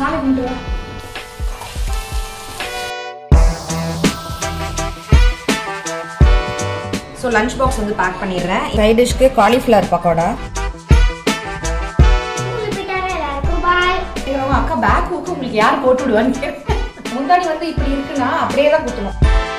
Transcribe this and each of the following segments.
சாமி கும்பிட்டு வா. ஸோ லஞ்ச் பாக்ஸ் வந்து பேக் பண்ணிடுறேன் சைட் டிஷ்க்கு காலிஃப்ளவர் பக்கோடா ஐயோ, அக்கா பேக் ஹூக்கு உங்களுக்கு யார் போட்டு விடுவான்னு கேட்டேன். முந்தாடி வந்து இப்படி இருக்குன்னா அப்படியே தான் குத்தணும்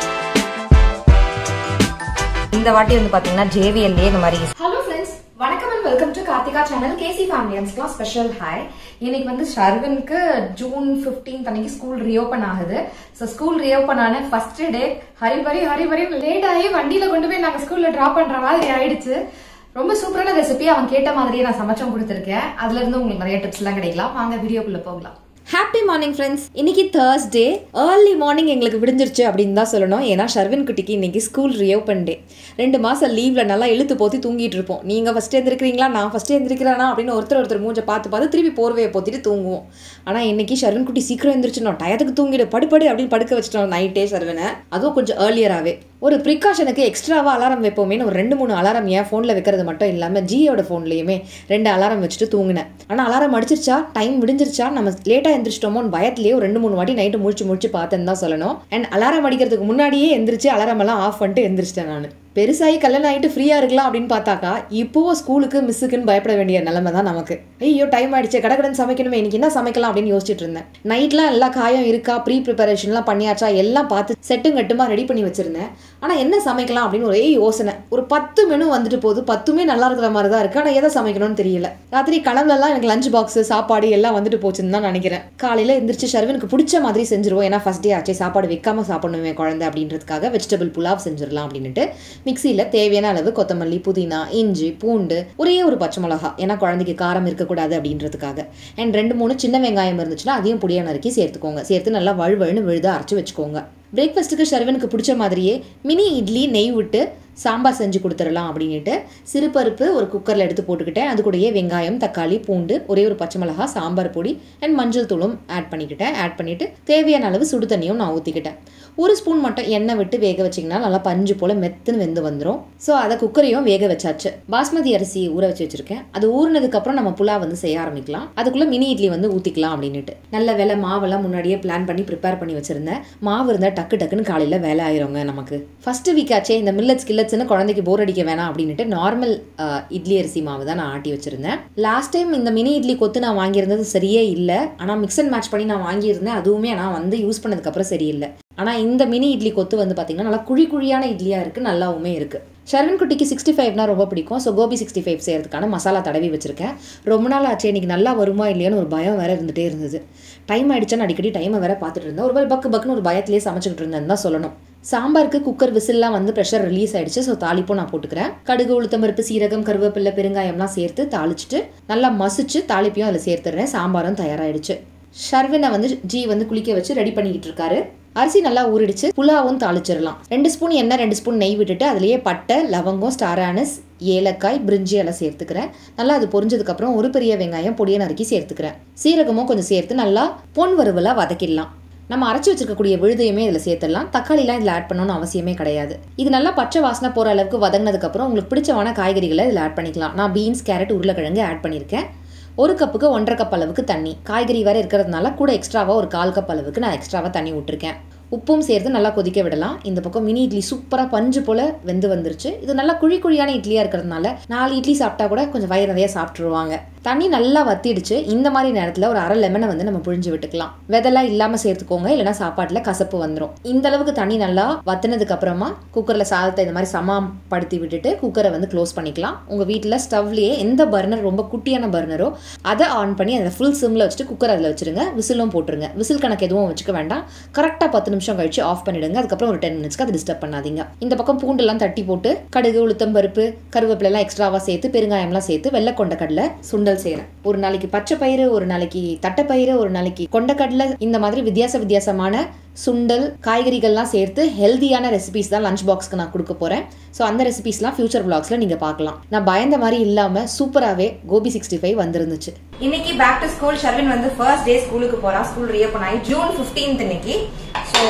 இந்த வாட்டி வந்து பார்த்தீங்கன்னா ஜேவிஎல்லே இந்த மாதிரி ஹலோ ஃப்ரெண்ட்ஸ் வணக்கம் and welcome to Karthika channel கேசி ஃபேமிலியன்ஸ்லாம் ஸ்பெஷல் ஹாய் இன்னைக்கு வந்து ஷர்வனுக்கு ஜூன் 15th அன்னைக்கு ஸ்கூல் ரீஓபன் ஆகுது ஸோ ஸ்கூல் ரீஓபன் ஆன ஃபர்ஸ்ட் டே ஹரிபரி ஹரிபரி லேட் ஆகி வண்டியில கொண்டு போய் நாங்கள் ஸ்கூல்ல டிராப் பண்ற மாதிரி ஆயிடுச்சு ரொம்ப சூப்பரான ரெசிபி அவன் கேட்ட மாதிரியே நான் சமைச்சும் கொடுத்துருக்கேன் அதுல இருந்து உங்களுக்கு நிறைய டிப்ஸ் எல்லாம் கிடைக்கலாம் வாங்க வீடியோக்குள்ள போகலாம் ஹாப்பி மார்னிங் ஃப்ரெண்ட்ஸ் இன்னைக்கு தேர்ஸ்டே ஏர்லி மார்னிங் எங்களுக்கு விடிஞ்சிருச்சு அப்படின்னு தான் சொல்லணும் ஏன்னா ஷர்வின் குட்டிக்கு இன்னைக்கு ஸ்கூல் ரியோபன் டே ரெண்டு மாசம் லீவ்ல நல்லா இழுத்து போத்தி தூங்கிட்டு இருப்போம் நீங்க ஃபர்ஸ்ட் எந்திரிக்கிறீங்களா நான் ஃபர்ஸ்ட் எந்திரிக்கிறேனா அப்படின்னு ஒருத்தர் ஒருத்தர் மூஞ்ச பார்த்து பார்த்து திருப்பி போர்வையை போத்திட்டு தூங்குவோம் ஆனா இன்னைக்கு ஷர்வின் குட்டி சீக்கிரம் எந்திரிச்சிடணும் டயத்துக்கு தூங்கிடு படுப்படு அப்படின்னு படுக்க வச்சிட்டோம் நைட்டே ஷர்வினை அதுவும் கொஞ்சம் ஏர்லியராகவே ஒரு ப்ரிகாஷனுக்கு எக்ஸ்ட்ராவா அலாரம் வைப்போமேனு ஒரு ரெண்டு மூணு அலாரம் ஏன் ஃபோனில் வைக்கிறது மட்டும் இல்லாமல் ஜியோட ஃபோன்லேயுமே ரெண்டு அலாரம் வச்சுட்டு தூங்கினேன் ஆனால் அலாரம் அடிச்சிருச்சா டைம் முடிஞ்சிருச்சா நம்ம லேட்டாக எந்திரிச்சிட்டோமோன்னு பயத்துலேயே ஒரு ரெண்டு மூணு வாட்டி நைட்டு முழிச்சு முழிச்சு பார்த்தேன்னு தான் சொல்லணும் அண்ட் அலாரம் அடிக்கிறதுக்கு முன்னாடியே எந்திரிச்சு அலாரம் எல்லாம் ஆஃப் பண்ணிட்டு எந்திரிச்சிட்டேன் நான் பெருசாகி கல்யாணம் ஆகிட்டு ஃப்ரீயாக இருக்கலாம் அப்படின்னு பார்த்தாக்கா இப்போவோ ஸ்கூலுக்கு மிஸ்ஸுக்குன்னு பயப்பட வேண்டிய நிலைமை தான் நமக்கு ஐயோ டைம் ஆயிடுச்சு கடகடன் சமைக்கணுமே இன்னைக்கு என்ன சமைக்கலாம் அப்படின்னு யோசிச்சுட்டு இருந்தேன் நைட்லாம் எல்லா காயம் இருக்கா ப்ரீ ப்ரிப்பரேஷன்லாம் பண்ணியாச்சா எல்லாம் பார்த்து செட்டும் கட்டுமா ரெடி பண்ணி வச்சிருந்தேன் ஆனால் என்ன சமைக்கலாம் அப்படின்னு ஒரே யோசனை ஒரு பத்து மெனு வந்துட்டு போகுது பத்துமே நல்லா இருக்கிற மாதிரி தான் இருக்கு ஆனால் எதை சமைக்கணும்னு தெரியல ராத்திரி கனவுலலாம் எனக்கு லஞ்ச் பாக்ஸ் சாப்பாடு எல்லாம் வந்துட்டு போச்சுன்னு தான் நினைக்கிறேன் காலையில் எந்திரிச்சு ஷர்வனுக்கு பிடிச்ச மாதிரி செஞ்சிருவோம் ஏன்னா ஃபர்ஸ்ட் டே ஆச்சே சாப்பாடு வைக்காம சாப்பிடணுமே குழந்தை அப்படின்றதுக்காக வெஜிடபிள் புலாவ் செஞ்சிடலாம் அப்படின்ட்டு மிக்சியில் தேவையான அளவு கொத்தமல்லி புதினா இஞ்சி பூண்டு ஒரே ஒரு பச்சை மிளகா ஏன்னா குழந்தைக்கு காரம் இருக்கக்கூடாது அப்படின்றதுக்காக அண்ட் ரெண்டு மூணு சின்ன வெங்காயம் இருந்துச்சுன்னா அதையும் புளியா நறுக்கி சேர்த்துக்கோங்க சேர்த்து நல்லா வழுவழுன்னு விழுத அரைச்சி வச்சுக்கோங்க பிரேக்ஃபாஸ்ட்டுக்கு ஷர்வனுக்கு பிடிச்ச மாதிரியே மினி இட்லி நெய் விட்டு சாம்பார் செஞ்சு கொடுத்துடலாம் அப்படின்ட்டு சிறுபருப்பு ஒரு குக்கரில் எடுத்து போட்டுக்கிட்டேன் அது கூடயே வெங்காயம் தக்காளி பூண்டு ஒரே ஒரு பச்சை மிளகா சாம்பார் பொடி அண்ட் மஞ்சள் தூளும் ஆட் பண்ணிக்கிட்டேன் ஆட் பண்ணிவிட்டு தேவையான அளவு சுடு தண்ணியும் நான் ஊற்றிக்கிட்டேன் ஒரு ஸ்பூன் மட்டும் எண்ணெய் விட்டு வேக வச்சிங்கன்னா நல்லா பஞ்சு போல் மெத்துன்னு வெந்து வந்துடும் ஸோ அதை குக்கரையும் வேக வச்சாச்சு பாஸ்மதி அரிசி ஊற வச்சு வச்சிருக்கேன் அது ஊறினதுக்கப்புறம் நம்ம புலா வந்து செய்ய ஆரம்பிக்கலாம் அதுக்குள்ளே மினி இட்லி வந்து ஊற்றிக்கலாம் அப்படின்ட்டு நல்ல வேலை மாவெல்லாம் முன்னாடியே பிளான் பண்ணி ப்ரிப்பேர் பண்ணி வச்சிருந்தேன் மாவு இருந்தால் டக்கு டக்குன்னு காலையில் வேலை ஆயிருங்க நமக்கு ஃபர்ஸ்ட் வீக் ஆச்சே இந்த மில்லட்ஸ் கில்லட்ஸ்னு குழந்தைக்கு போர் அடிக்க வேணாம் அப்படின்ட்டு நார்மல் இட்லி அரிசி மாவு தான் நான் ஆட்டி வச்சிருந்தேன் லாஸ்ட் டைம் இந்த மினி இட்லி கொத்து நான் வாங்கியிருந்தது சரியே இல்லை ஆனால் மிக்ஸ் அண்ட் மேட்ச் பண்ணி நான் வாங்கியிருந்தேன் அதுவுமே நான் வந்து யூஸ் பண்ணதுக்கப்புறம் சரியில்லை ஆனால் இந்த மினி இட்லி கொத்து வந்து பார்த்தீங்கன்னா நல்லா குழி குழியான இட்லியாக இருக்குது நல்லாவுமே இருக்குது ஷர்வன் குட்டிக்கு சிக்ஸ்டி ஃபைவ்னா ரொம்ப பிடிக்கும் ஸோ கோபி சிக்ஸ்டி ஃபைவ் செய்யறதுக்கான மசாலா தடவி வச்சிருக்கேன் ரொம்ப நாள் ஆச்சு இன்னைக்கு நல்லா வருமா இல்லையான்னு ஒரு பயம் வேற இருந்துகிட்டே இருந்தது டைம் ஆயிடுச்சுன்னு அடிக்கடி டைமை வேற பார்த்துட்டு இருந்தேன் ஒரு பக்கு பக்குன்னு ஒரு பயத்திலேயே சமைச்சிக்கிட்டு இருந்தேன் தான் சொல்லணும் சாம்பாருக்கு குக்கர் விசில்லாம் வந்து ப்ரெஷர் ரிலீஸ் ஆயிடுச்சு ஸோ தாளிப்பும் நான் போட்டுக்கிறேன் கடுகு உளுத்தம்பருப்பு சீரகம் கருவேப்பிலை பெருங்காயம்லாம் சேர்த்து தாளிச்சிட்டு நல்லா மசிச்சு தாளிப்பையும் அதில் சேர்த்துடுறேன் சாம்பாரும் தயாராகிடுச்சு ஷர்வினை வந்து ஜி வந்து குளிக்க வச்சு ரெடி பண்ணிக்கிட்டு இருக்காரு அரிசி நல்லா ஊறிடுச்சு புலாவும் தாளிச்சிடலாம் ரெண்டு ஸ்பூன் எண்ணெய் ரெண்டு ஸ்பூன் நெய் விட்டுட்டு அதுலேயே பட்டை லவங்கம் ஸ்டார் ஆனஸ் ஏலக்காய் பிரிஞ்சி எல்லாம் சேர்த்துக்கிறேன் நல்லா அது பொரிஞ்சதுக்கப்புறம் ஒரு பெரிய வெங்காயம் பொடியை நறுக்கி சேர்த்துக்கிறேன் சீரகமும் கொஞ்சம் சேர்த்து நல்லா பொன் வறுவலாக வதக்கிடலாம் நம்ம அரைச்சி வச்சிருக்கக்கூடிய விழுதையுமே இதில் சேர்த்துடலாம் தக்காளிலாம் இதில் ஆட் பண்ணணும்னு அவசியமே கிடையாது இது நல்லா பச்சை வாசனை போகிற அளவுக்கு வதங்கினதுக்கப்புறம் உங்களுக்கு பிடிச்சமான காய்கறிகளை இதில் ஆட் பண்ணிக்கலாம் நான் பீன்ஸ் கேரட் உருளைக்கிழங்கு ஆட் பண்ணியிருக்கேன் ஒரு கப்புக்கு ஒன்றரை கப் அளவுக்கு தண்ணி காய்கறி வேறு இருக்கிறதுனால கூட எக்ஸ்ட்ராவாக ஒரு கால் கப் அளவுக்கு நான் எக்ஸ்ட்ராவாக தண்ணி விட்டுருக்கேன் உப்பும் சேர்த்து நல்லா கொதிக்க விடலாம் இந்த பக்கம் மினி இட்லி சூப்பராக பஞ்சு போல் வெந்து வந்துருச்சு இது நல்லா குழி குழியான இட்லியாக இருக்கிறதுனால நாலு இட்லி சாப்பிட்டா கூட கொஞ்சம் வயிறு நிறைய சாப்பிட்ருவாங்க தண்ணி நல்லா வத்திடுச்சு இந்த மாதிரி நேரத்தில் ஒரு அரை லெமனை வந்து நம்ம புழிஞ்சு விட்டுக்கலாம் விதெல்லாம் இல்லாமல் சேர்த்துக்கோங்க இல்லைனா சாப்பாட்டில் கசப்பு வந்துடும் இந்த அளவுக்கு தண்ணி நல்லா வத்தினதுக்கு அப்புறமா குக்கரில் சாதத்தை இந்த மாதிரி சமப்படுத்தி விட்டுட்டு குக்கரை வந்து க்ளோஸ் பண்ணிக்கலாம் உங்கள் வீட்டில் ஸ்டவ்லேயே எந்த பர்னர் ரொம்ப குட்டியான பர்னரோ அதை ஆன் பண்ணி அதை ஃபுல் சிம்மில் வச்சுட்டு குக்கர் அதில் வச்சுருங்க விசிலும் போட்டுருங்க விசில் கணக்கு எதுவும் வச்சுக்க வேண்டாம் கரெக்டாக பத்து நிமிஷம் கழிச்சு ஆஃப் பண்ணிடுங்க அதுக்கப்புறம் ஒரு டென் மினிட்ஸ்க்கு அதை டிஸ்டர்ப் பண்ணாதீங்க இந்த பக்கம் பூண்டெல்லாம் தட்டி போட்டு கடுகு உளுத்தம் பருப்பு கருவேப்பிலெல்லாம் எக்ஸ்ட்ராவாக சேர்த்து பெருங்காயம்லாம் சேர்த்து வெள்ளை கொண்ட கடலை சுண்டல் செய்கிறேன் ஒரு நாளைக்கு பச்சை பயிறு ஒரு நாளைக்கு தட்டைப்பயிறு ஒரு நாளைக்கு கொண்டக்கடலை இந்த மாதிரி வித்தியாச வித்தியாசமான சுண்டல் காய்கறிகள்லாம் சேர்த்து ஹெல்தியான ரெசிபிஸ் தான் லஞ்ச் பாக்ஸ்க்கு நான் கொடுக்க போகிறேன் ஸோ அந்த ரெசிபிஸ்லாம் ஃபியூச்சர் பிளாக்ஸில் நீங்கள் பார்க்கலாம் நான் பயந்த மாதிரி இல்லாமல் சூப்பராகவே கோபி சிக்ஸ்டி ஃபைவ் வந்துருந்துச்சு இன்னைக்கு பேக் டு ஸ்கூல் ஷர்வின் வந்து ஃபர்ஸ்ட் டே ஸ்கூலுக்கு போகிறான் ஸ்கூல் ரீஓப்பன் ஆகி ஜூன் ஃபிஃப்டீன்த் இன்னைக்கு ஸோ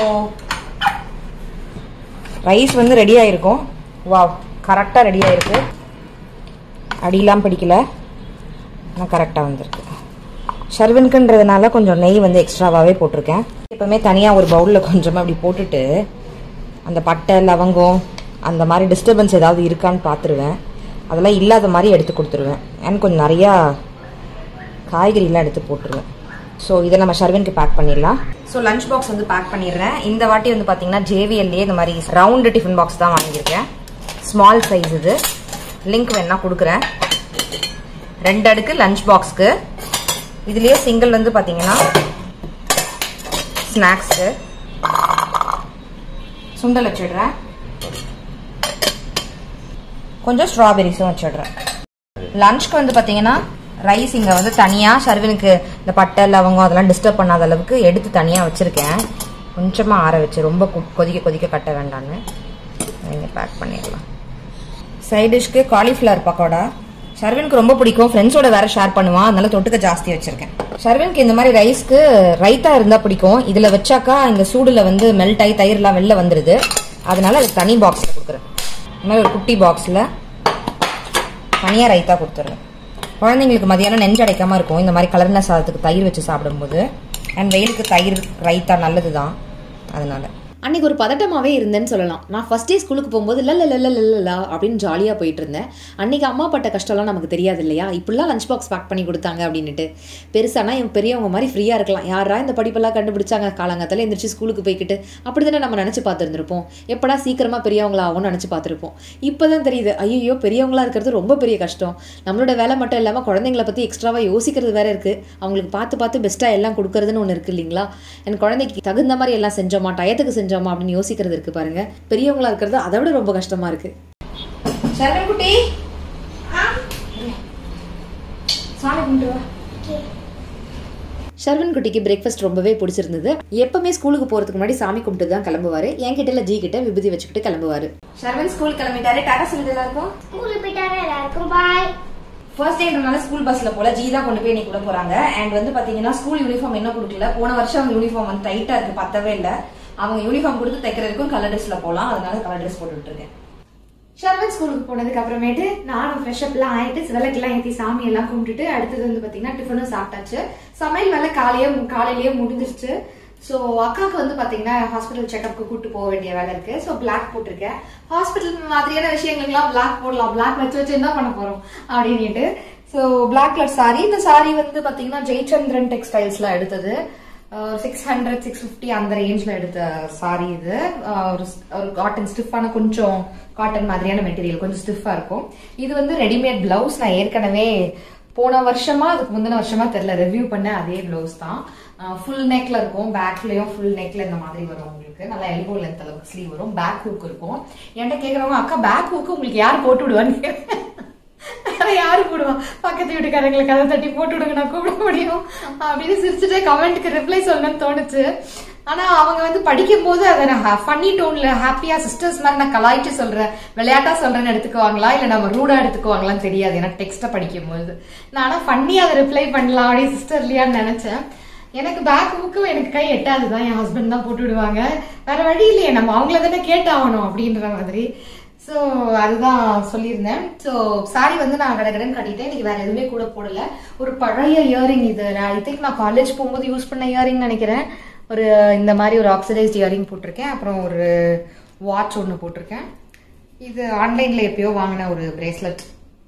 ரைஸ் வந்து ரெடி ஆயிருக்கும் வாவ் கரெக்டாக ரெடி ஆயிருக்கு அடியெல்லாம் பிடிக்கல ஆனால் கரெக்டாக வந்திருக்கு ஷர்வனுக்குன்றதுனால கொஞ்சம் நெய் வந்து எக்ஸ்ட்ராவாகவே போட்டிருக்கேன் எப்பவுமே தனியாக ஒரு பவுலில் கொஞ்சமாக அப்படி போட்டுட்டு அந்த பட்டை லவங்கம் அந்த மாதிரி டிஸ்டர்பன்ஸ் ஏதாவது இருக்கான்னு பார்த்துருவேன் அதெல்லாம் இல்லாத மாதிரி எடுத்து கொடுத்துருவேன் அண்ட் கொஞ்சம் நிறையா காய்கறிலாம் எடுத்து போட்டுருவேன் ஸோ இதை நம்ம ஷர்வனுக்கு பேக் பண்ணிடலாம் ஸோ லஞ்ச் பாக்ஸ் வந்து பேக் பண்ணிடுறேன் இந்த வாட்டி வந்து பார்த்தீங்கன்னா ஜேவிஎல்லே இந்த மாதிரி ரவுண்டு டிஃபன் பாக்ஸ் தான் வாங்கியிருக்கேன் ஸ்மால் சைஸ் இது லிங்க் வேணா கொடுக்குறேன் ரெண்டு அடுக்கு லஞ்ச் பாக்ஸ்க்கு இதுலேயே சிங்கிள் வந்து பார்த்தீங்கன்னா ஸ்நாக்ஸு சுண்டல் வச்சிடுறேன் கொஞ்சம் ஸ்ட்ராபெரிஸும் வச்சிடுறேன் லஞ்ச்க்கு வந்து பார்த்தீங்கன்னா ரைஸ் இங்கே வந்து தனியாக சர்வனுக்கு இந்த பட்டை லவங்கம் அதெல்லாம் டிஸ்டர்ப் பண்ணாத அளவுக்கு எடுத்து தனியாக வச்சுருக்கேன் கொஞ்சமாக ஆற வச்சு ரொம்ப கொ- கொதிக்க கொதிக்க கட்ட வேண்டான்னு இங்கே பேக் பண்ணிடலாம் சைட் டிஷ்க்கு காலிஃப்ளவர் பக்கோடா ஷர்வினுக்கு ரொம்ப பிடிக்கும் ஃப்ரெண்ட்ஸோட வேற ஷேர் பண்ணுவான் அதனால தொட்டுக்க ஜாஸ்தி வச்சிருக்கேன் ஷர்வினுக்கு இந்த மாதிரி ரைஸ்க்கு ரைத்தா இருந்தா பிடிக்கும் இதுல வச்சாக்கா இந்த சூடுல வந்து மெல்ட் ஆகி தயிர்லாம் வெளில வந்துருது அதனால அதுக்கு தனி பாக்ஸ்ல கொடுக்குறேன் இந்த மாதிரி ஒரு குட்டி பாக்ஸ்ல தனியா ரைத்தா கொடுத்துருவேன் குழந்தைங்களுக்கு மதியானம் நெஞ்சு அடைக்காம இருக்கும் இந்த மாதிரி கலர்ன சாதத்துக்கு தயிர் வச்சு சாப்பிடும்போது அண்ட் வெயிலுக்கு தயிர் ரைத்தா நல்லதுதான் அதனால அன்னைக்கு ஒரு பதட்டமாகவே இருந்தேன்னு சொல்லலாம் நான் ஃபர்ஸ்ட் டே ஸ்கூலுக்கு போகும்போது இல்லை இல்லை இல்லை இல்லை இல்லை அப்படின்னு ஜாலியாக போயிட்டு இருந்தேன் அன்னைக்கு அம்மா பட்ட கஷ்டம்லாம் நமக்கு தெரியாது இல்லையா இப்படிலாம் லஞ்ச் பாக்ஸ் பேக் பண்ணி கொடுத்தாங்க அப்படின்ட்டு பெருசானா என் பெரியவங்க மாதிரி ஃப்ரீயாக இருக்கலாம் யாரா இந்த படிப்பெல்லாம் கண்டுபிடிச்சாங்க காலங்கத்தில் எந்திரிச்சு ஸ்கூலுக்கு போய்க்கிட்டு அப்படி தானே நம்ம நினச்சி பார்த்துருந்துருப்போம் எப்படா சீக்கிரமாக பெரியவங்களா ஆகும்னு நினச்சி பார்த்துருப்போம் இப்போ தான் தெரியுது ஐயோ பெரியவங்களா இருக்கிறது ரொம்ப பெரிய கஷ்டம் நம்மளோட வேலை மட்டும் இல்லாமல் குழந்தைங்கள பற்றி எக்ஸ்ட்ராவாக யோசிக்கிறது வேற இருக்குது அவங்களுக்கு பார்த்து பார்த்து பெஸ்ட்டாக எல்லாம் கொடுக்கறதுன்னு ஒன்று இருக்குது இல்லைங்களா என் குழந்தைக்கு தகுந்த மாதிரி எல்லாம் செஞ்சோமா டயத்துக்கு செஞ்சோமா அப்படின்னு யோசிக்கிறது இருக்குது பாருங்க பெரியவங்களா இருக்கிறது அதை விட ரொம்ப கஷ்டமாக இருக்குது சரண் குட்டி சாமி கும்பிட்டு வா ஷர்வன் குட்டிக்கு பிரேக்ஃபாஸ்ட் ரொம்பவே பிடிச்சிருந்தது எப்பவுமே ஸ்கூலுக்கு போகிறதுக்கு முன்னாடி சாமி கும்பிட்டு தான் கிளம்புவார் என் கிட்ட இல்லை ஜி கிட்ட விபூதி வச்சுக்கிட்டு கிளம்புவார் ஷர்வன் ஸ்கூல் கிளம்பிட்டாரு டாடா சொல்லிட்டு எல்லாருக்கும் ஸ்கூலுக்கு போயிட்டாரு எல்லாருக்கும் பாய் ஃபர்ஸ்ட் டேன்றனால ஸ்கூல் பஸ்ல போல ஜி தான் கொண்டு போய் இன்னைக்கு கூட போறாங்க அண்ட் வந்து பாத்தீங்கன்னா ஸ்கூல் யூனிஃபார்ம் என்ன கொடுக்கல போன வருஷம் அவங்க யூனிஃபார்ம் வந்து டைட்டா இருக்கு பத்தவே இல்ல அவங்க யூனிஃபார்ம் கொடுத்து தைக்கிறதுக்கும் கலர் ட்ரெஸ்ல போலாம் அதனால கலர் ட்ரெஸ் போட்டுட்டு இருக்கேன் ஷர்வன் ஸ்கூலுக்கு போனதுக்கு அப்புறமேட்டு நானும் ஃப்ரெஷ் அப்லாம் ஆயிட்டு விளக்கெல்லாம் ஏற்றி சாமி எல்லாம் கும்பிட்டுட்டு அடுத்தது வந்து பாத்தீங்கன்னா டிஃபனும் சாப்பிட்டாச்சு சமையல் வேலை காலையே காலையிலேயே முடிஞ்சிருச்சு ஸோ அக்காவுக்கு வந்து பாத்தீங்கன்னா ஹாஸ்பிட்டல் செக்அப்க்கு கூட்டு போக வேண்டிய வேலை இருக்கு ஸோ பிளாக் போட்டிருக்கேன் ஹாஸ்பிட்டல் மாதிரியான விஷயங்களுக்குலாம் பிளாக் போடலாம் பிளாக் வச்சு வச்சு என்ன பண்ண போறோம் அப்படின்னுட்டு ஸோ பிளாக் கலர் சாரி இந்த சாரி வந்து பாத்தீங்கன்னா ஜெயச்சந்திரன் டெக்ஸ்டைல்ஸ்ல எடுத்தது சிக்ஸ் ஹண்ட்ரட் சிக்ஸ் ஃபிஃப்டி அந்த ரேஞ்ச்ல எடுத்த சாரி இது அஹ் ஒரு ஒரு காட்டன் ஸ்டிஃபான கொஞ்சம் காட்டன் மாதிரியான மெட்டீரியல் கொஞ்சம் ஸ்டிஃபா இருக்கும் இது வந்து ரெடிமேட் பிளவுஸ் நான் ஏற்கனவே போன வருஷமா அதுக்கு முந்தின வருஷமா தெரியல ரிவ்யூ பண்ண அதே பிளவுஸ் தான் ஃபுல் நெக்ல இருக்கும் பேக்லயும் ஃபுல் நெக்ல இந்த மாதிரி வரும் உங்களுக்கு நல்லா எல்போ லென்த் அளவுக்கு ஸ்லீவ் வரும் பேக் ஹூக் இருக்கும் என்கிட்ட கேக்குறவங்க அக்கா பேக் ஹூக்கு உங்களுக்கு யார் போட்டு விடுவான்னு கேக்குறேன். வேற யாரு போடுவா பக்கத்து வீட்டுக்காரங்களை கதை தட்டி போட்டு விடுங்க நான் கூப்பிட முடியும் அப்படின்னு சிரிச்சுட்டு கமெண்ட்க்கு ரிப்ளை சொல்லணும்னு தோணுச்சு ஆனா அவங்க வந்து படிக்கும் போது அதை நான் ஃபன்னி டோன்ல ஹாப்பியா சிஸ்டர்ஸ் மாதிரி நான் கலாய்ச்சி சொல்றேன் விளையாட்டா சொல்றேன்னு எடுத்துக்குவாங்களா இல்ல நம்ம ரூடா எடுத்துக்குவாங்களான்னு தெரியாது ஏன்னா டெக்ஸ்ட படிக்கும் போது நான் ஆனா ஃபன்னி அதை ரிப்ளை பண்ணலாம் அப்படியே சிஸ்டர் இல்லையான்னு நினைச்சேன் எனக்கு பேக் புக்கு எனக்கு கை எட்டாதுதான் என் ஹஸ்பண்ட் தான் போட்டு விடுவாங்க வேற வழி இல்லையே நம்ம அவங்கள தானே கேட்டாகணும் அப்படின்ற மாதிரி ஸோ அதுதான் சொல்லியிருந்தேன் ஸோ சாரி வந்து நான் கடகடன்னு கட்டிட்டேன் இன்னைக்கு வேற எதுவுமே கூட போடல ஒரு பழைய இயரிங் இது ஐ திங்க் நான் காலேஜ் போகும்போது யூஸ் பண்ண இயரிங் நினைக்கிறேன் ஒரு இந்த மாதிரி ஒரு ஆக்சிடைஸ்ட் இயரிங் போட்டிருக்கேன் அப்புறம் ஒரு வாட்ச் ஒன்று போட்டிருக்கேன் இது ஆன்லைன்ல எப்பயோ வாங்கின ஒரு பிரேஸ்லெட்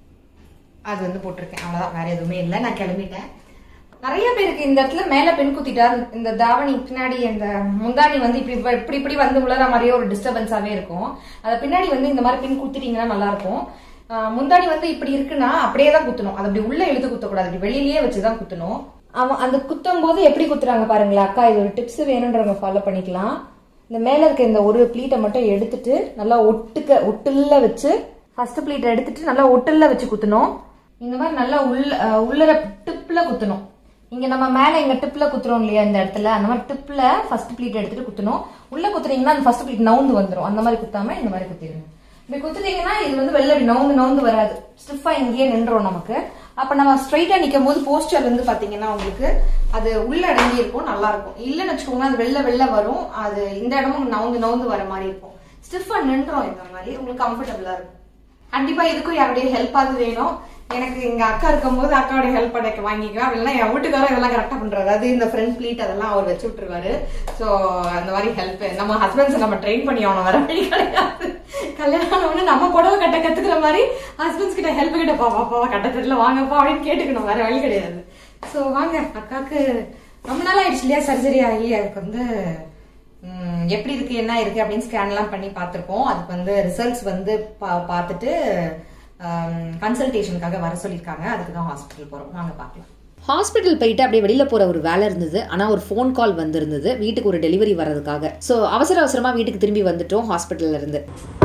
அது வந்து போட்டிருக்கேன் அவ்வளவுதான் வேற எதுவுமே இல்லை நான் கிளம்பிட்டேன் நிறைய பேருக்கு இந்த இடத்துல மேல பெண் குத்திட்டார் இந்த தாவணி பின்னாடி இந்த முந்தாணி வந்து இப்படி இப்ப- இப்படி இப்படி வந்து உலர மாதிரியே ஒரு டிஸ்டர்பன்ஸாவே இருக்கும் அது பின்னாடி வந்து இந்த மாதிரி பின் குத்திட்டீங்கன்னா நல்லா இருக்கும் ஆஹ் முந்தாணி வந்து இப்படி இருக்குன்னா அப்படியே தான் குத்தணும் அது அப்படி உள்ள இழுத்து குத்தக்கூடாது இப்படி வெளியிலேயே வச்சுதான் குத்தணும் அவன் அந்த குத்தும் போது எப்படி குத்துறாங்க பாருங்களா அக்கா இது ஒரு டிப்ஸ் வேணுன்றவங்க ஃபாலோ பண்ணிக்கலாம் இந்த மேல இருக்க இந்த ஒரு ப்ளீட்டை மட்டும் எடுத்துட்டு நல்லா ஒட்டுக்க ஒட்டுல வச்சு ஃபர்ஸ்ட் ப்ளீட்டை எடுத்துட்டு நல்லா ஒட்டுல வச்சு குத்தணும் இந்த மாதிரி நல்லா உள்ள அஹ் உள்ளர டிப்ல குத்தணும் இங்க நம்ம மேல இங்க டிப்ல குத்துறோம் இல்லையா இந்த இடத்துல அந்த மாதிரி டிப்ல ஃபர்ஸ்ட் ப்ளீட் எடுத்துட்டு குத்தணும் உள்ள குத்துறீங்கன்னா அந்த ஃபர்ஸ்ட் ப்ளீட் நவுந்து வந்துரும் அந்த மாதிரி குத்தாம இந்த மாதிரி குத்திடுங்க இப்படி குத்துட்டீங்கன்னா இது வந்து வெளில இப்படி நவுந்து நவுந்து வராது ஸ்டிஃபா இங்கேயே நின்றோம் நமக்கு அப்ப நம்ம ஸ்ட்ரைட்டா நிக்கும் போது போஸ்டர் வந்து பாத்தீங்கன்னா உங்களுக்கு அது உள்ள அடங்கி இருக்கும் நல்லா இருக்கும் இல்லைன்னு வச்சுக்கோங்க அது வெளில வெளில வரும் அது இந்த இடமும் நவுந்து நவுந்து வர மாதிரி இருக்கும் ஸ்டிஃபா நின்றோம் இந்த மாதிரி உங்களுக்கு கம்ஃபர்டபுளா இருக்கும் கண்டிப்பா இதுக்கும் யாருடைய ஹெல்ப்பாவது வேணும் எனக்கு எங்க அக்கா இருக்கும்போது அக்காவோட ஹெல்ப் பண்ண வாங்கிக்குவேன் அப்படி இல்லைன்னா என் வீட்டுக்காரர் இதெல்லாம் கரெக்டா பண்றாரு அது இந்த ஃப்ரண்ட் ப்ளீட் அதெல்லாம் அவர் வச்சு விட்டுருவாரு சோ அந்த மாதிரி ஹெல்ப் நம்ம ஹஸ்பண்ட்ஸ் நம்ம ட்ரெயின் பண்ணி ஆகணும் வர வழி கிடையாது கல்யாணம் ஆனவொடனே நம்ம புடவை கட்ட கத்துக்கிற மாதிரி ஹஸ்பண்ட்ஸ் கிட்ட ஹெல்ப் கிட்ட பா பாப்பா கட்ட தெரியல வாங்கப்பா அப்படின்னு கேட்டுக்கணும் வேற வழி கிடையாது சோ வாங்க அக்காக்கு ரொம்ப நாள் ஆயிடுச்சு இல்லையா சர்ஜரி ஆகி அதுக்கு வந்து ம், எப்படி இருக்கு என்ன இருக்கு அப்படின்னு ஸ்கேன் எல்லாம் பண்ணி பார்த்திருக்கோம் அதுக்கு வந்து ரிசல்ட்ஸ் வந்து பா- பார்த்துட்டு கன்சல்டேஷனுக்காக வர சொல்லியிருக்காங்க அதுக்கு தான் ஹாஸ்பிட்டல் போறோம் வாங்க பார்க்கலாம் ஹாஸ்பிட்டல் போயிட்டு அப்படியே வெளியில் போகிற ஒரு வேலை இருந்தது ஆனால் ஒரு ஃபோன் கால் வந்திருந்தது வீட்டுக்கு ஒரு டெலிவரி வர்றதுக்காக ஸோ அவசர அவசரமாக வீட்டுக்கு திரும்பி வந்துட்டோம் ஹாஸ்பிட்டல்ல இருந்து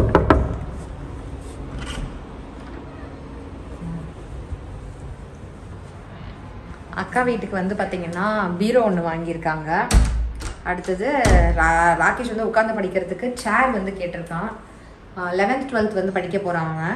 அக்கா வீட்டுக்கு வந்து பாத்தீங்கன்னா பீரோ ஒன்று வாங்கியிருக்காங்க அடுத்தது ரா- ராகேஷ் வந்து உட்காந்து படிக்கிறதுக்கு சேர் வந்து கேட்டிருக்கான் லெவன்த் டுவெல்த் வந்து படிக்க போறான் அவன்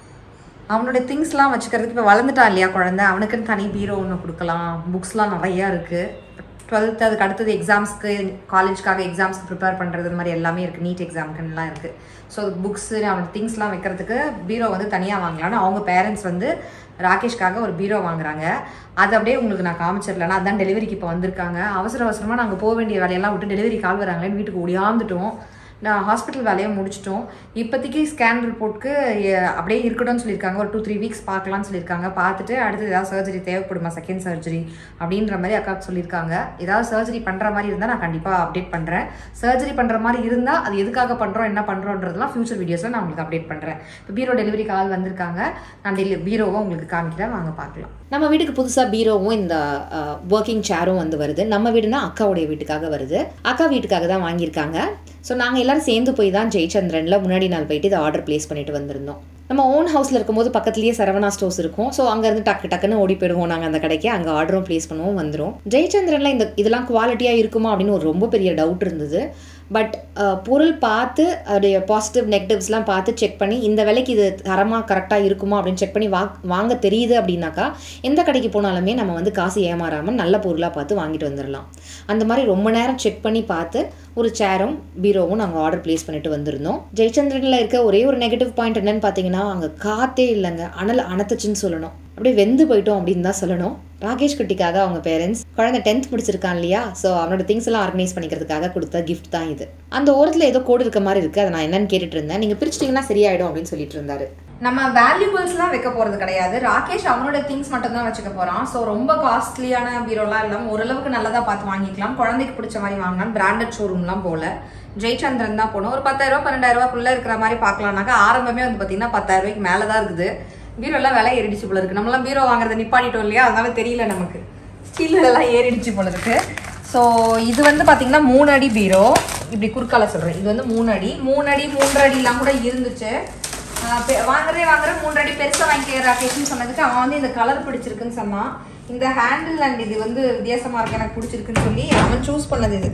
அவனோட திங்ஸ்லாம் வச்சுக்கிறதுக்கு இப்போ வளர்ந்துட்டான் இல்லையா குழந்தை அவனுக்குன்னு தனி பீரோ ஒன்று கொடுக்கலாம் புக்ஸ்லாம் நிறையா இருக்குது டுவெல்த் அதுக்கு அடுத்தது எக்ஸாம்ஸ்க்கு காலேஜ்க்காக எக்ஸாம்ஸ்க்கு ப்ரிப்பேர் பண்ணுறது இந்த மாதிரி எல்லாமே இருக்குது நீட் எக்ஸாமுக்குலாம் இருக்குது ஸோ புக்ஸு அவனோட திங்ஸ்லாம் வைக்கிறதுக்கு பீரோ வந்து தனியாக வாங்கலாம்னு அவங்க பேரண்ட்ஸ் வந்து ராகேஷ்காக ஒரு பீரோ வாங்குறாங்க அது அப்படியே உங்களுக்கு நான் காமிச்சிடல நான் அதான் டெலிவரிக்கு இப்போ வந்திருக்காங்க அவசர அவசரமாக நாங்கள் போக வேண்டிய வேலையெல்லாம் விட்டு டெலிவரி கால் வராங்களேன்னு வீட்டுக்கு ஓடியாந்துட்டோம் நான் ஹாஸ்பிட்டல் வேலையை முடிச்சிட்டோம் இப்போதைக்கு ஸ்கேன் ரிப்போர்ட்க்கு அப்படியே இருக்கட்டும்னு சொல்லியிருக்காங்க ஒரு டூ த்ரீ வீக்ஸ் பார்க்கலாம்னு சொல்லியிருக்காங்க பார்த்துட்டு அடுத்து ஏதாவது சர்ஜரி தேவைப்படுமா செகண்ட் சர்ஜரி அப்படின்ற மாதிரி அக்காவுக்கு சொல்லியிருக்காங்க ஏதாவது சர்ஜரி பண்ணுற மாதிரி இருந்தால் நான் கண்டிப்பாக அப்டேட் பண்ணுறேன் சர்ஜரி பண்ணுற மாதிரி இருந்தால் அது எதுக்காக பண்ணுறோம் என்ன பண்ணுறோன்றதெல்லாம் ஃபியூச்சர் வீடியோஸில் நான் உங்களுக்கு அப்டேட் பண்ணுறேன் இப்போ பீரோ டெலிவரி கால் வந்திருக்காங்க நான் டெலி பீரோவை உங்களுக்கு காமிக்கிறேன் வாங்க பார்க்கலாம் நம்ம வீட்டுக்கு புதுசாக பீரோவும் இந்த ஒர்க்கிங் சேரும் வந்து வருது நம்ம வீடுனா அக்காவுடைய வீட்டுக்காக வருது அக்கா வீட்டுக்காக தான் வாங்கியிருக்காங்க ஸோ நாங்கள் எல்லாரும் சேர்ந்து போய் தான் ஜெயச்சந்திரனில் முன்னாடி நாள் போயிட்டு இதை ஆர்டர் ப்ளேஸ் பண்ணிட்டு வந்திருந்தோம் நம்ம ஓன் ஹவுஸில் இருக்கும்போது பக்கத்துலேயே சரவணா ஸ்டோர்ஸ் இருக்கும் ஸோ அங்கேருந்து டக்கு டக்குன்னு ஓடி போயிடுவோம் நாங்கள் அந்த கடைக்கு அங்கே ஆர்டரும் ப்ளேஸ் பண்ணுவோம் வந்துடும் ஜெயச்சந்திரனில் இந்த இதெல்லாம் குவாலிட்டியாக இருக்குமா அப்படின்னு ஒரு ரொம்ப பெரிய டவுட் இருந்தது பட் பொருள் பார்த்து அதோடைய பாசிட்டிவ் நெகட்டிவ்ஸ்லாம் பார்த்து செக் பண்ணி இந்த விலைக்கு இது தரமாக கரெக்டாக இருக்குமா அப்படின்னு செக் பண்ணி வா வாங்க தெரியுது அப்படின்னாக்கா எந்த கடைக்கு போனாலுமே நம்ம வந்து காசு ஏமாறாமல் நல்ல பொருளாக பார்த்து வாங்கிட்டு வந்துடலாம் அந்த மாதிரி ரொம்ப நேரம் செக் பண்ணி பார்த்து ஒரு சேரும் பீரோவும் நாங்கள் ஆர்டர் ப்ளேஸ் பண்ணிட்டு வந்திருந்தோம் ஜெயச்சந்திரனில் இருக்க ஒரே ஒரு நெகட்டிவ் பாயிண்ட் என்னன்னு பார்த்தீங்கன்னா அங்கே காத்தே இல்லைங்க அனல் அணத்துச்சுன்னு சொல்லணும் அப்படியே வெந்து போயிட்டோம் அப்படின்னு தான் சொல்லணும் ராகேஷ் குட்டிக்காக அவங்க பேரண்ட்ஸ் குழந்தை டென்த் முடிச்சிருக்கான் இல்லையா ஸோ அவனோட திங்ஸ் எல்லாம் ஆர்கனைஸ் பண்ணிக்கிறதுக்காக கொடுத்த கிஃப்ட் தான் இது அந்த ஓரத்தில் ஏதோ கோடு இருக்க மாதிரி இருக்கு அதை நான் என்னன்னு கேட்டுட்டு இருந்தேன் நீங்கள் பிரிச்சிட்டிங்கன்னா சரியாயிடும் அப்படின்னு சொல்லிட்டு இருந்தாரு நம்ம வேல்யூபிள்ஸ்லாம் வைக்க போறது கிடையாது ராகேஷ் அவனோட திங்ஸ் மட்டும் தான் வச்சுக்க போறான் ஸோ ரொம்ப காஸ்ட்லியான பீரோலாம் இல்லாம ஓரளவுக்கு நல்லதா பார்த்து வாங்கிக்கலாம் குழந்தைக்கு பிடிச்ச மாதிரி வாங்கலாம் பிராண்டட் ஷோரூம்லாம் போல ஜெயச்சந்திரன் தான் போனோம் ஒரு பத்தாயிரம் ரூபாய் பன்னெண்டாயிரம் ரூபாய்க்குள்ள இருக்கிற மாதிரி பார்க்கலாம்னாக்கா ஆரம்பமே வந்து பாத்தீங்கன்னா பத்தாயிரம் ரூபாய்க்கு மேல தான் இருக்குது பீரோ எல்லாம் விலை ஏறிடுச்சு போல இருக்கு நம்மளாம் பீரோ வாங்குறத நிப்பாட்டிட்டோம் இல்லையா அதனால தெரியல நமக்கு ஸ்டீல் எல்லாம் ஏறிடுச்சு போல இருக்கு ஸோ இது வந்து பாத்தீங்கன்னா மூணு அடி பீரோ இப்படி குறுக்கால சொல்றேன் இது வந்து மூணு அடி மூணு அடி மூன்றரை அடிலாம் கூட இருந்துச்சு ஆஹ் பெ- வாங்குறே வாங்குற மூன்று அடி பெருசா வாங்கிக்க ராகேஷ்னு சொன்னதுக்கு அவன் வந்து இந்த கலர் பிடிச்சிருக்குன்னு சொன்னான் இந்த ஹேண்டில் அண்ட் இது வந்து வித்தியாசமா இருக்கு எனக்கு பிடிச்சிருக்குன்னு சொல்லி அவன் சூஸ் பண்ணது இது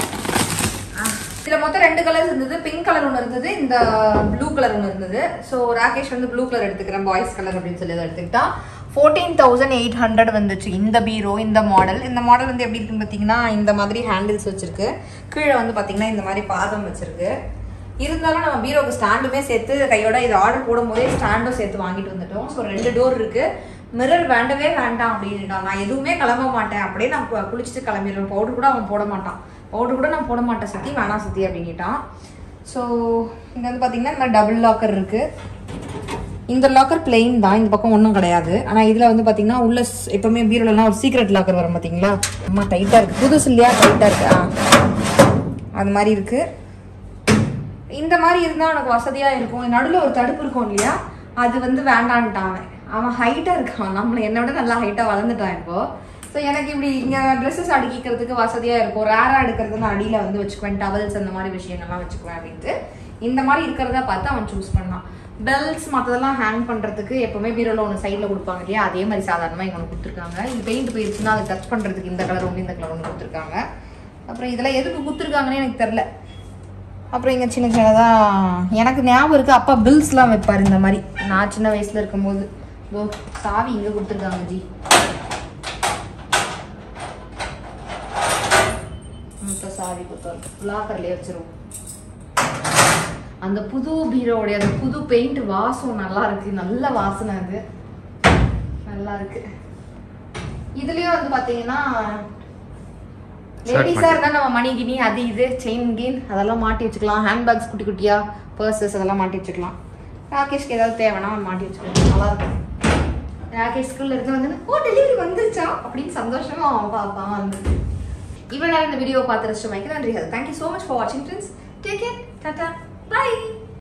ஆஹ் இதுல மொத்தம் ரெண்டு கலர்ஸ் இருந்தது பிங்க் கலர் ஒன்று இருந்தது இந்த ப்ளூ கலர் ஒன்று இருந்தது ஸோ ராகேஷ் வந்து ப்ளூ கலர் எடுத்துக்கிறேன் பாய்ஸ் கலர் அப்படின்னு சொல்லி அதை எடுத்துக்கிட்டான் ஃபோர்டீன் தௌசண்ட் எயிட் ஹண்ட்ரட் வந்துச்சு இந்த பீரோ இந்த மாடல் இந்த மாடல் வந்து எப்படி இருக்குன்னு பார்த்தீங்கன்னா இந்த மாதிரி ஹேண்டில்ஸ் வச்சிருக்கு கீழே வந்து பார்த்தீங்கன்னா இந்த மாதிரி பாதம் வச்சிருக்கு இருந்தாலும் நம்ம பீரோக்கு ஸ்டாண்டுமே சேர்த்து கையோட இது ஆர்டர் போடும்போதே ஸ்டாண்டும் சேர்த்து வாங்கிட்டு வந்துட்டோம் ஸோ ரெண்டு டோர் இருக்கு மிரர் வேண்டவே வேண்டாம் அப்படின்ட்டான் நான் எதுவுமே கிளம்ப மாட்டேன் அப்படியே நான் கு- குளிச்சுட்டு கிளம்பிடுவேன் பவுடர் கூட அவன் போட மாட்டான் பவுடர் கூட நான் போட மாட்டேன் சுத்தி வேணாம் சுத்தி அப்படின்ட்டான் ஸோ இங்க வந்து பார்த்தீங்கன்னா இந்த மாதிரி டபுள் லாக்கர் இருக்கு இந்த லாக்கர் பிளெயின் தான் இந்த பக்கம் ஒன்றும் கிடையாது ஆனால் இதில் வந்து பார்த்தீங்கன்னா உள்ள ஸ்- எப்பவுமே பீரோலலாம் ஒரு சீக்ரெட் லாக்கர் வரும் பார்த்தீங்களா அம்மா டைட்டாக இருக்கு புதுசு இல்லையா டைட்டாக இருக்கு ஆ அது மாதிரி இருக்கு இந்த மாதிரி இருந்தால் உனக்கு வசதியாக இருக்கும் நடுவில் ஒரு தடுப்பு இருக்கும் இல்லையா அது வந்து வேண்டான்ட்டான் அவன் அவன் ஹைட்டாக இருக்கான் நம்மளை என்னை விட நல்லா ஹைட்டாக வளர்ந்துட்டான் இப்போ ஸோ எனக்கு இப்படி இங்கே ட்ரெஸ்ஸஸ் அடுக்கிக்கிறதுக்கு வசதியாக இருக்கும் ரேராக எடுக்கிறது நான் அடியில் வந்து வச்சுக்குவேன் டவல்ஸ் அந்த மாதிரி விஷயங்கள்லாம் வச்சுக்குவேன் அப்படின்ட்டு இந்த மாதிரி இருக்கிறத பார்த்து அவன் சூஸ் பண்ணான் பெல்ஸ் மற்றதெல்லாம் ஹேங் பண்ணுறதுக்கு எப்பவுமே பீரோல ஒன்று சைடில் கொடுப்பாங்க இல்லையா அதே மாதிரி சாதாரணமாக இங்கே ஒன்று கொடுத்துருக்காங்க இது பெயிண்ட் போயிருச்சுன்னா அதை டச் பண்ணுறதுக்கு இந்த கலர் ஒன்று இந்த கலர் ஒன்று கொடுத்துருக்காங்க அப்புறம் இதெல்லாம் எதுக்கு கொடுத்துருக்காங்கன்னு எனக்கு தெரில அப்புறம் இங்கே சின்ன சின்னதாக எனக்கு ஞாபகம் இருக்குது அப்பா பில்ஸ்லாம் வைப்பார் இந்த மாதிரி நான் சின்ன வயசில் இருக்கும்போது இதோ சாவி இங்கே கொடுத்துருக்காங்க ஜி மொத்த சாவி கொடுத்தாரு லாக்கர்லேயே வச்சிருவோம் அந்த புது பீரோடைய அந்த புது பெயிண்ட் வாசம் நல்லா இருக்கு நல்ல வாசனை அது நல்லா இருக்கு இதுலயும் வந்து பாத்தீங்கன்னா Start லேடிஸா இருந்தா நம்ம மணி கிணி அது இது செயின் கீன் அதெல்லாம் மாட்டி வச்சுக்கலாம் ஹேண்ட்பேக்ஸ் குட்டி குட்டியா பர்சஸ் அதெல்லாம் மாட்டி வச்சுக்கலாம் ராகேஷ்க்கு ஏதாவது தேவைன்னா மாட்டி வச்சுக்கலாம் நல்லா இருக்கும் ராகேஷ் ஸ்கூல்ல இருந்து வந்து ஓ டெலிவரி வந்துருச்சா அப்படின்னு சந்தோஷமா அவன் பார்ப்பான் வந்து இவ்வளவு நேரம் இந்த வீடியோ பார்த்து ரசிச்ச மைக்கு நன்றி தேங்க்யூ ஸோ மச் ஃபார் வாட்சிங் friends take care tata by